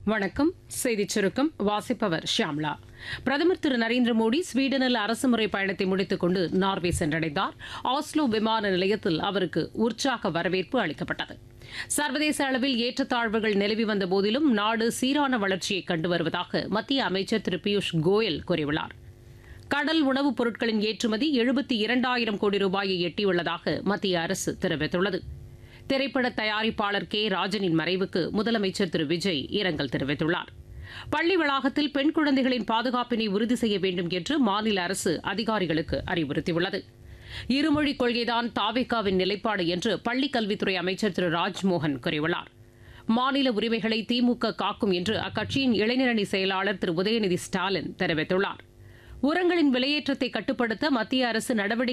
வணக்கம் செய்திச் சுருக்கம் வாசிப்பவர் ஷியாம்லா பிரதமர் திரு நரேந்திர மோடி ஸ்வீடனில் அரசுமுறை பயணத்தை முடித்துக் கொண்டு நார்வே சென்றடைந்தார் ஆஸ்லோ விமான நிலையத்தில் அவருக்கு உற்சாக வரவேற்பு அளிக்கப்பட்டது சர்வதேச அளவில் ஏற்றத்தாழ்வுகள் நிலவி வந்த போதிலும் நாடு சீரான வளர்ச்சியை கண்டு வருவதாக மத்திய அமைச்சர் திரு பியூஷ் கோயல் கூறியுள்ளார் கடல் உணவுப் பொருட்களின் ஏற்றுமதி எழுபத்தி இரண்டாயிரம் கோடி ரூபாயை எட்டியுள்ளதாக மத்திய அரசு தெரிவித்துள்ளது திரைப்பட தயாரிப்பாளர் கே ராஜனின் மறைவுக்கு முதலமைச்சர் திரு விஜய் இரங்கல் தெரிவித்துள்ளார் பள்ளி வளாகத்தில் பெண் குழந்தைகளின் பாதுகாப்பினை உறுதி செய்ய வேண்டும் என்று மாநில அரசு அதிகாரிகளுக்கு அறிவுறுத்தியுள்ளது இருமொழிக் கொள்கைதான் தாவேக்காவின் நிலைப்பாடு என்று பள்ளிக் கல்வித்துறை அமைச்சர் திரு ராஜ்மோகன் கூறியுள்ளார் மாநில உரிமைகளை திமுக காக்கும் என்று அக்கட்சியின் இளைஞரணி செயலாளர் திரு உதயநிதி ஸ்டாலின் தெரிவித்துள்ளார் உரங்களின் விலையேற்றத்தை கட்டுப்படுத்த மத்திய அரசு நடவடிக்கை